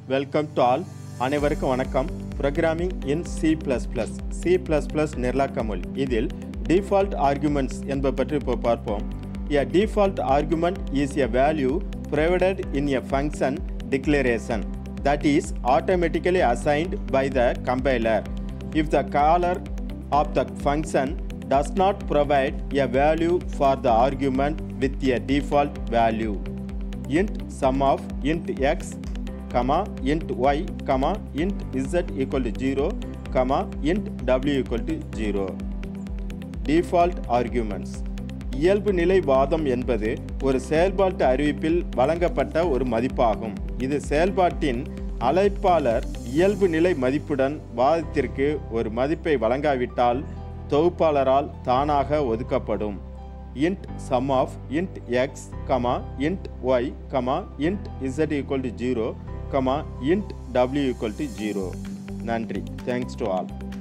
welcome to all அனைவருக்கும் வணக்கம் programming in C plus plus C plus plus நிரலாக்க மொழி இதில் டிஃபால்ட் ஆர்குமெண்ட்ஸ் என்பது பற்றி இப்போ பார்ப்போம் a default argument is a value provided in a function declaration that is automatically assigned by the compiler if the caller of the function does not provide a value for the argument with a default value int sum of int x comma int y comma int z equal to 0 comma int w equal to 0 default arguments இயல்பு நிலை வாதம் என்பது ஒரு செயல்பாட்டு அறிவிப்பில் வழங்கப்பட்ட ஒரு மதிப்பாகும் இது செயல்பாட்டின் அழைப்பாளர் இயல்பு நிலை மதிப்புடன் வாதத்திற்கு ஒரு மதிப்பை வழங்காவிட்டால் தொகுப்பாளரால் தானாக ஒதுக்கப்படும் int sum of int x comma int y comma int z equal to 0 comma int w equal to 0 நன்றி தேங்க்ஸ் டு ஆல்